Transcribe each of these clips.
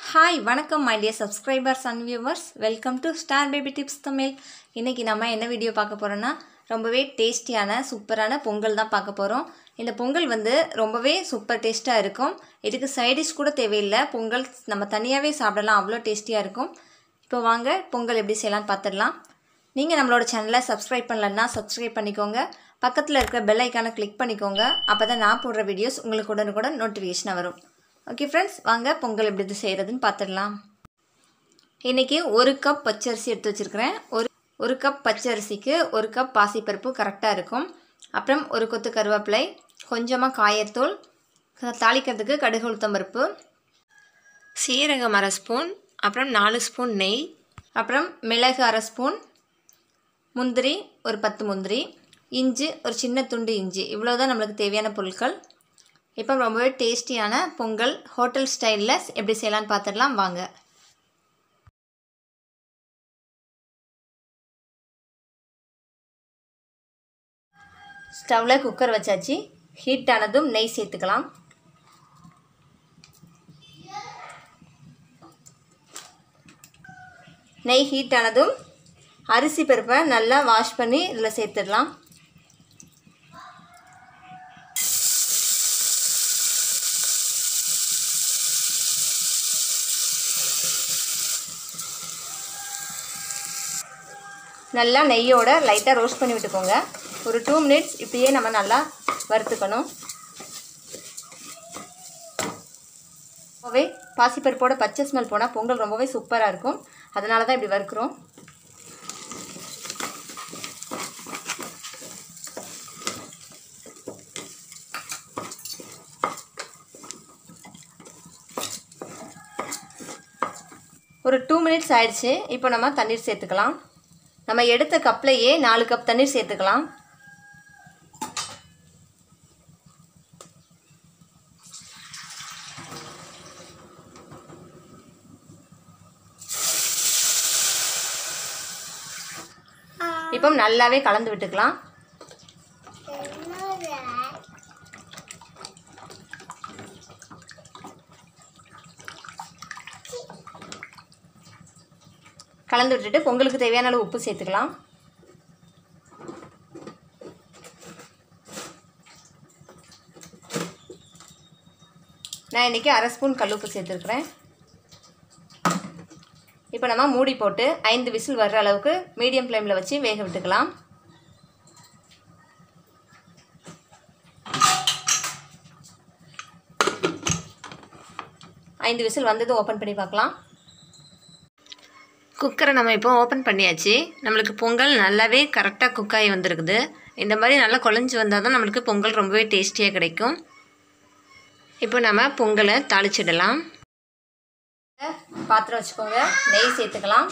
hi வணக்கம் my dear subscribers and viewers welcome to star baby tips Tamil இன்றைக்கி நம்ம என்ன வீடியோ பார்க்க போகிறோன்னா ரொம்பவே டேஸ்டியான சூப்பரான பொங்கல் தான் பார்க்க போகிறோம் இந்த பொங்கல் வந்து ரொம்பவே சூப்பர் டேஸ்ட்டாக இருக்கும் இதுக்கு சைடிஷ் கூட தேவையில்லை பொங்கல் நம்ம தனியாகவே சாப்பிடலாம் அவ்வளோ டேஸ்டியாக இருக்கும் இப்போ வாங்க பொங்கல் எப்படி செய்யலாம்னு பார்த்துடலாம் நீங்கள் நம்மளோட சேனலை சப்ஸ்கிரைப் பண்ணலன்னா சப்ஸ்கிரைப் பண்ணிக்கோங்க பக்கத்தில் இருக்கிற பெல் ஐக்கானை கிளிக் பண்ணிக்கோங்க அப்போ தான் நான் போடுற வீடியோஸ் உங்களுக்கு உடனுக்குடன் நோட்டிஃபிகேஷனாக வரும் ஓகே ஃப்ரெண்ட்ஸ் வாங்க பொங்கல் எப்படி இது செய்கிறதுன்னு பார்த்துடலாம் இன்றைக்கி ஒரு கப் பச்சரிசி எடுத்து வச்சுருக்கிறேன் ஒரு ஒரு கப் பச்சரிசிக்கு ஒரு கப் பாசிப்பருப்பு கரெக்டாக இருக்கும் அப்புறம் ஒரு கொத்து கருவேப்பிலை கொஞ்சமாக காயத்தூள் க- தாளிக்கிறதுக்கு கடுகு உளுத்தம் பருப்பு சீரகம் அரை ஸ்பூன் அப்புறம் நாலு ஸ்பூன் நெய் அப்புறம் மிளகு அரை ஸ்பூன் முந்திரி ஒரு பத்து முந்திரி இஞ்சி ஒரு சின்ன துண்டு இஞ்சி இவ்வளோ தான் நம்மளுக்கு தேவையான பொருட்கள் இப்போ ரொம்பவே டேஸ்டியான பொங்கல் ஹோட்டல் ஸ்டைலில் எப்படி செய்யலாம்னு பார்த்துடலாம் வாங்க ஸ்டவ்வில் குக்கர் வச்சாச்சு ஹீட் ஆனதும் நெய் சேர்த்துக்கலாம் நெய் ஹீட் ஆனதும் அரிசி பருப்பை நல்லா வாஷ் பண்ணி இதில் சேர்த்துடலாம் நல்லா நெய்யோட லைட்டாக ரோஸ்ட் பண்ணி விட்டுக்கோங்க ஒரு டூ மினிட்ஸ் இப்படியே நம்ம நல்லா வறுத்துக்கணும் ரொம்பவே பாசிப்பருப்போட பச்சை ஸ்மெல் போனால் பொங்கல் ரொம்பவே சூப்பராக இருக்கும் அதனால தான் இப்படி வறுக்கிறோம் ஒரு டூ மினிட்ஸ் ஆயிடுச்சு இப்போ நம்ம தண்ணீர் சேர்த்துக்கலாம் நம்ம எடுத்த கப்லையே நாலு கப் தண்ணீர் சேர்த்துக்கலாம் இப்போ நல்லாவே கலந்து விட்டுக்கலாம் கலந்து விட்டுட்டு பொங்கலுக்கு தேவையான அளவு உப்பு சேர்த்துக்கலாம் நான் இன்றைக்கி அரை ஸ்பூன் கல்லுப்பு சேர்த்துருக்குறேன் இப்போ நம்ம மூடி போட்டு ஐந்து விசில் வர்ற அளவுக்கு மீடியம் ஃப்ளேமில் வச்சு வேக விட்டுக்கலாம் ஐந்து விசில் வந்ததும் ஓப்பன் பண்ணி பார்க்கலாம் குக்கரை நம்ம இப்போ ஓப்பன் பண்ணியாச்சு நம்மளுக்கு பொங்கல் நல்லாவே கரெக்டாக குக் ஆகி வந்திருக்குது இந்த மாதிரி நல்லா குழஞ்சி வந்தால் தான் நம்மளுக்கு பொங்கல் ரொம்பவே டேஸ்டியாக கிடைக்கும் இப்போ நம்ம பொங்கலை தாளிச்சிடலாம் பாத்திரம் வச்சுக்கோங்க நெய் சேர்த்துக்கலாம்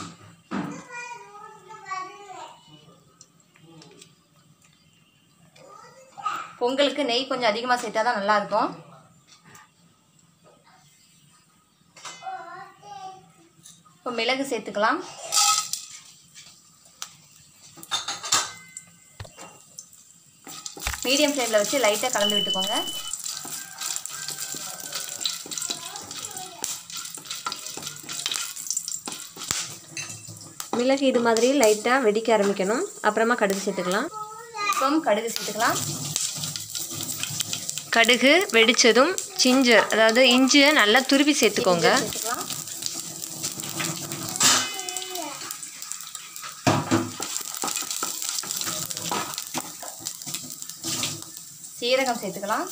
பொங்கலுக்கு நெய் கொஞ்சம் அதிகமாக சேர்த்தா தான் நல்லாயிருக்கும் இப்போ மிளகு சேர்த்துக்கலாம் மீடியம் ஃப்ளேமில் வச்சு லைட்டாக கலந்து விட்டுக்கோங்க மிளகு இது மாதிரி லைட்டாக வெடிக்க ஆரம்பிக்கணும் அப்புறமா கடுகு சேர்த்துக்கலாம் இப்போ கடுகு சேர்த்துக்கலாம் கடுகு வெடித்ததும் சிஞ்சர் அதாவது இஞ்சியை நல்லா துருவி சேர்த்துக்கோங்க சேர்த்துக்கலாம் சீரகம் சேர்த்துக்கலாம்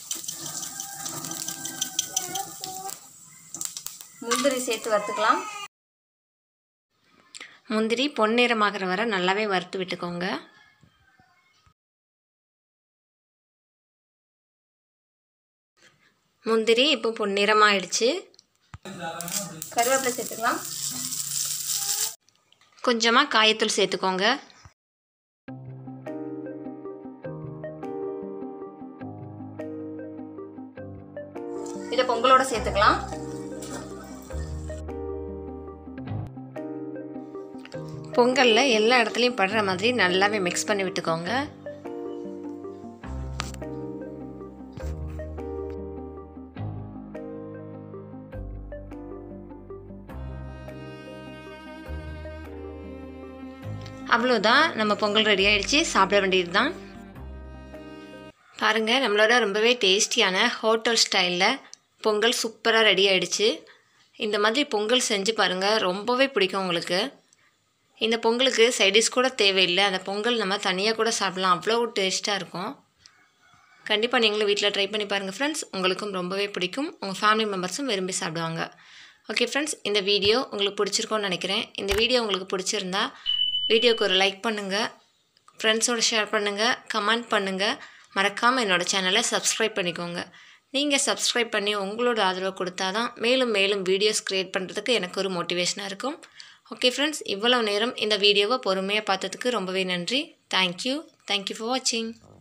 முந்திரி சேர்த்து வறுத்துக்கலாம் முந்திரி பொன்னிறமாகிற வரை நல்லாவே வறுத்து விட்டுக்கோங்க முந்திரி இப்போ பொன்னிறமாயிடுச்சு கருவேப்பிலை சேர்த்துக்கலாம் கொஞ்சமாக காயத்தூள் சேர்த்துக்கோங்க இதை பொங்கலோட சேர்த்துக்கலாம் பொங்கலில் எல்லா இடத்துலையும் படுற மாதிரி நல்லாவே மிக்ஸ் பண்ணி விட்டுக்கோங்க அவ்வளோதான் நம்ம பொங்கல் ரெடி ஆயிடுச்சு சாப்பிட வேண்டியது தான் பாருங்கள் நம்மளோட ரொம்பவே டேஸ்டியான ஹோட்டல் ஸ்டைலில் பொங்கல் சூப்பராக ரெடி ஆயிடுச்சு இந்த மாதிரி பொங்கல் செஞ்சு பாருங்கள் ரொம்பவே பிடிக்கும் உங்களுக்கு இந்த பொங்கலுக்கு சைடிஷ் கூட தேவையில்லை அந்த பொங்கல் நம்ம தனியாக கூட சாப்பிடலாம் அவ்வளோ டேஸ்ட்டாக இருக்கும் கண்டிப்பாக நீங்களும் வீட்டில் ட்ரை பண்ணி பாருங்கள் ஃப்ரெண்ட்ஸ் உங்களுக்கும் ரொம்பவே பிடிக்கும் உங்கள் ஃபேமிலி மெம்பர்ஸும் விரும்பி சாப்பிடுவாங்க ஓகே ஃப்ரெண்ட்ஸ் இந்த வீடியோ உங்களுக்கு பிடிச்சிருக்கோன்னு நினைக்கிறேன் இந்த வீடியோ உங்களுக்கு பிடிச்சிருந்தா வீடியோக்கு ஒரு லைக் பண்ணுங்கள் ஃப்ரெண்ட்ஸோட ஷேர் பண்ணுங்கள் கமெண்ட் பண்ணுங்கள் மறக்காமல் என்னோடய சேனலை சப்ஸ்கிரைப் பண்ணிக்கோங்க நீங்கள் சப்ஸ்கிரைப் பண்ணி உங்களோட ஆதரவை கொடுத்தா தான் மேலும் மேலும் வீடியோஸ் க்ரியேட் பண்ணுறதுக்கு எனக்கு ஒரு மோட்டிவேஷனாக இருக்கும் ஓகே ஃப்ரெண்ட்ஸ் இவ்வளோ நேரம் இந்த வீடியோவை பொறுமையாக பார்த்ததுக்கு ரொம்பவே நன்றி தேங்க்யூ தேங்க்யூ ஃபார் வாட்சிங்